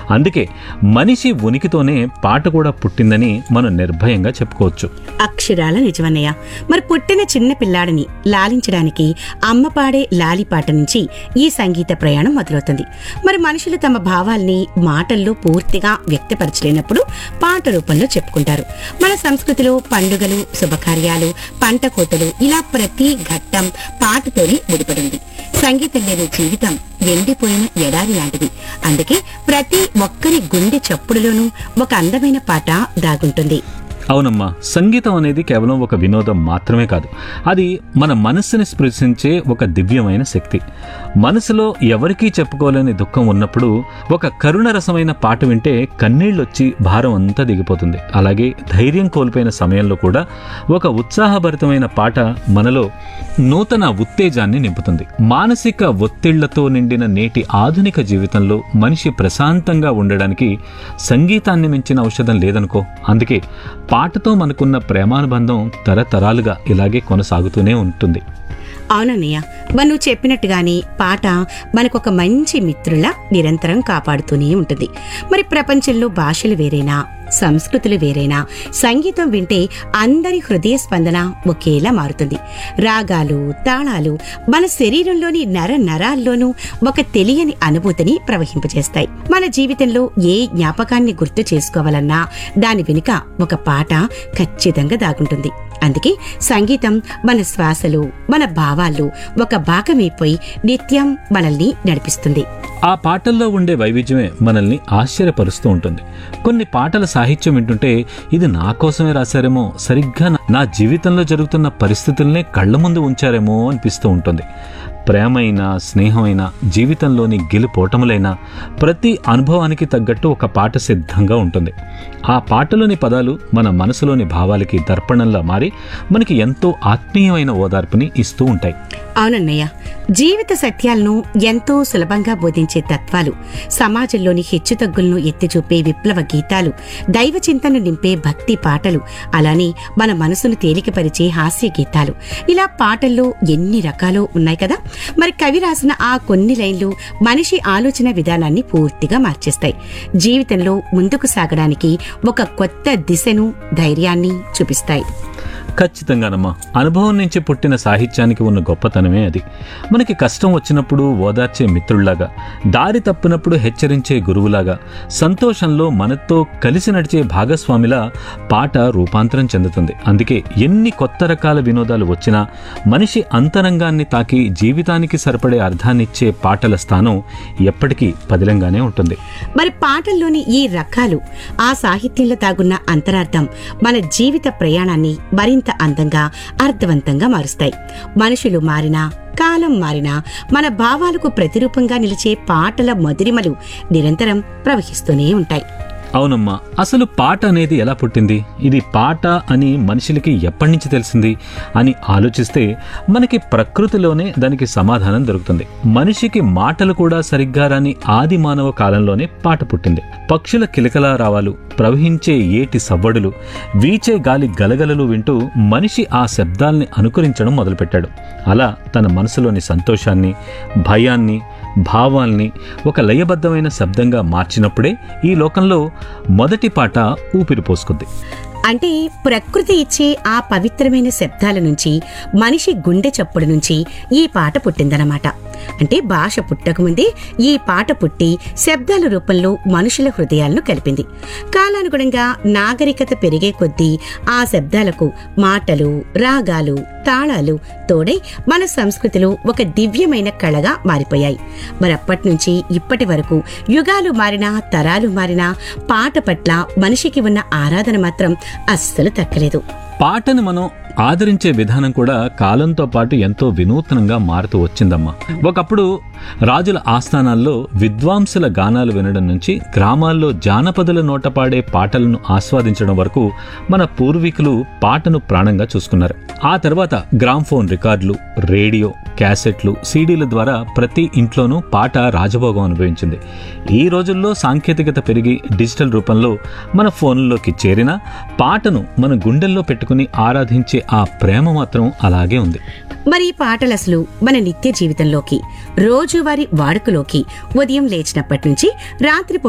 అందుకే మనిషి ఉనికితోనే పాట కూడా పుట్టిందని మనం నిర్భయంగా చెప్పుకోవచ్చు అక్షరాల నిజమన్నయ్య మరి పుట్టిన చిన్న పిల్లాడిని లాలించడానికి అమ్మ పాడే లాలి పాట నుంచి ఈ సంగీత ప్రయాణం మొదలవుతుంది మరి మనుషులు తమ భావాల్ని మాటల్లో పూర్తిగా వ్యక్తపరచలేనప్పుడు పాట రూపంలో చెప్పుకుంటారు మన సంస్కృతిలో పండుగలు శుభకార్యాలు పంట కోతలు ఇలా ప్రతి ఘట్టం పాటతోనే ముడిపడింది సంగీతం లేని జీవితం ఎండిపోయిన ఎడారి లాంటిది అందుకే ప్రతి ఒక్కరి గుండె చప్పుడులోనూ ఒక అందమైన పాట దాగుంటుంది అవునమ్మా సంగీతం అనేది కేవలం ఒక వినోదం మాత్రమే కాదు అది మన మనస్సుని స్పృశించే ఒక దివ్యమైన శక్తి మనసులో ఎవరికీ చెప్పుకోలేని దుఃఖం ఉన్నప్పుడు ఒక కరుణ రసమైన పాట వింటే కన్నీళ్ళొచ్చి భారం అంతా దిగిపోతుంది అలాగే ధైర్యం కోల్పోయిన సమయంలో కూడా ఒక ఉత్సాహభరితమైన పాట మనలో నూతన ఉత్తేజాన్ని నింపుతుంది మానసిక ఒత్తిళ్లతో నిండిన నేటి ఆధునిక జీవితంలో మనిషి ప్రశాంతంగా ఉండడానికి సంగీతాన్ని మించిన ఔషధం లేదనుకో అందుకే పాటతో మనకున్న ప్రేమానుబంధం తరతరాలుగా ఇలాగే కొనసాగుతూనే ఉంటుంది అవునన్నయ్య మరి నువ్వు చెప్పినట్టుగానే పాట మనకొక మంచి మిత్రుల నిరంతరం కాపాడుతూనే ఉంటుంది మరి ప్రపంచంలో భాషలు వేరైనా సంస్కృతులు వేరైనా సంగీతం వింటే అందరి హృదయ స్పందన ఒకేలా మారుతుంది రాగాలు తాళాలు మన శరీరంలోని నర నరాల్లోనూ ఒక తెలియని అనుభూతిని ప్రవహింపజేస్తాయి మన జీవితంలో ఏ జ్ఞాపకాన్ని గుర్తు చేసుకోవాలన్నా దాని వెనుక ఒక పాట ఖచ్చితంగా దాగుంటుంది అందుకే సంగీతం మన శ్వాసలు మన భావాలు ఒక భాగమైపోయి నిత్యం మనల్ని నడిపిస్తుంది ఆ పాటల్లో ఉండే వైవిధ్యమే మనల్ని ఆశ్చర్యపరుస్తూ ఉంటుంది కొన్ని పాటల సాహిత్యం వింటుంటే ఇది నా కోసమే రాశారేమో సరిగ్గా నా- నా జీవితంలో జరుగుతున్న పరిస్థితుల్నే కళ్ళ ముందు ఉంచారేమో అనిపిస్తూ ఉంటుంది ప్రేమైనా స్నేహమైనా జీవితంలోని గెలుపోటములైనా ప్రతి అనుభవానికి తగ్గట్టు ఒక పాట సిద్ధంగా ఉంటుంది ఆ పాటలోని పదాలు మన మనసులోని భావాలకి దర్పణంలా మారి మనకి ఎంతో ఆత్మీయమైన ఓదార్పుని ఇస్తూ ఉంటాయి అవునన్నయ్య జీవిత సత్యాలను ఎంతో సులభంగా బోధించే తత్వాలు సమాజంలోని హెచ్చుతగ్గులను ఎత్తిచూపే విప్లవ గీతాలు దైవ చింతన నింపే భక్తి పాటలు అలానే మన మనసును తేలికపరిచే హాస్య గీతాలు ఇలా పాటల్లో ఎన్ని రకాలు ఉన్నాయి కదా మరి కవి రాసిన ఆ కొన్ని లైన్లు మనిషి ఆలోచన విధానాన్ని పూర్తిగా మార్చేస్తాయి జీవితంలో ముందుకు సాగడానికి ఒక కొత్త దిశను ధైర్యాన్ని చూపిస్తాయి ఖచ్చితంగానమ్మా అనుభవం నుంచి పుట్టిన సాహిత్యానికి ఉన్న గొప్పతనమే అది మనకి కష్టం వచ్చినప్పుడు ఓదార్చే మిత్రుల్లాగా దారి తప్పినప్పుడు హెచ్చరించే గురువులాగా సంతోషంలో మనతో కలిసి నడిచే భాగస్వామిలా పాట రూపాంతరం చెందుతుంది అందుకే ఎన్ని కొత్త రకాల వినోదాలు వచ్చినా మనిషి అంతరంగాన్ని తాకి జీవితానికి సరిపడే అర్థాన్నిచ్చే పాటల స్థానం ఎప్పటికీ పదిలంగానే ఉంటుంది మరి పాటల్లోని ఈ రకాలు ఆ సాహిత్యంలో తాగున్న అంతరార్థం మన జీవిత ప్రయాణాన్ని మరింత అందంగా అర్థవంతంగా మారుస్తాయి మనుషులు మారినా కాలం మారినా మన భావాలకు ప్రతిరూపంగా నిలిచే పాటల మధురిమలు నిరంతరం ప్రవహిస్తూనే ఉంటాయి అవునమ్మా అసలు పాట అనేది ఎలా పుట్టింది ఇది పాట అని మనుషులకి ఎప్పటి నుంచి తెలిసింది అని ఆలోచిస్తే మనకి ప్రకృతిలోనే దానికి సమాధానం దొరుకుతుంది మనిషికి మాటలు కూడా సరిగ్గా రాని ఆది మానవ కాలంలోనే పాట పుట్టింది పక్షుల కిలకలా రావాలు ప్రవహించే ఏటి సవ్వడులు వీచే గాలి గలగలలు వింటూ మనిషి ఆ శబ్దాల్ని అనుకరించడం మొదలుపెట్టాడు అలా తన మనసులోని సంతోషాన్ని భయాన్ని భావాల్ని ఒక లయబద్ధమైన శబ్దంగా మార్చినప్పుడే ఈ లోకంలో మొదటి పాట ఊపిరి పోసుకుంది అంటే ప్రకృతి ఇచ్చే ఆ పవిత్రమైన శబ్దాల నుంచి మనిషి గుండె చప్పుడు నుంచి ఈ పాట పుట్టిందన్నమాట అంటే భాష పుట్టకముందే ఈ పాట పుట్టి శబ్దాల రూపంలో మనుషుల హృదయాలను కలిపింది కాలానుగుణంగా నాగరికత పెరిగే కొద్దీ ఆ శబ్దాలకు మాటలు రాగాలు తాళాలు తోడై మన సంస్కృతిలో ఒక దివ్యమైన కళగా మారిపోయాయి మరి అప్పటి నుంచి ఇప్పటి వరకు యుగాలు మారినా తరాలు మారినా పాట పట్ల మనిషికి ఉన్న ఆరాధన మాత్రం అస్సలు తక్కలేదు పాటను మనం ఆదరించే విధానం కూడా కాలంతో పాటు ఎంతో వినూత్నంగా మారుతూ వచ్చిందమ్మా ఒకప్పుడు రాజుల ఆస్థానాల్లో విద్వాంసుల గానాలు వినడం నుంచి గ్రామాల్లో జానపదుల నోట పాడే పాటలను ఆస్వాదించడం వరకు మన పూర్వీకులు పాటను ప్రాణంగా చూసుకున్నారు ఆ తర్వాత గ్రామ్ఫోన్ రికార్డులు రేడియో క్యాసెట్లు సీడీల ద్వారా ప్రతి ఇంట్లోనూ పాట రాజభోగం అనుభవించింది ఈ రోజుల్లో సాంకేతికత పెరిగి డిజిటల్ రూపంలో మన ఫోన్లోకి చేరిన పాటను మన గుండెల్లో పెట్టుకుని ఆరాధించే ఆ ప్రేమ మాత్రం అలాగే ఉంది మరి ఈ పాటలు అసలు మన నిత్య జీవితంలోకి రోజువారీ వాడుకలోకి ఉదయం లేచినప్పటి నుంచి రాత్రి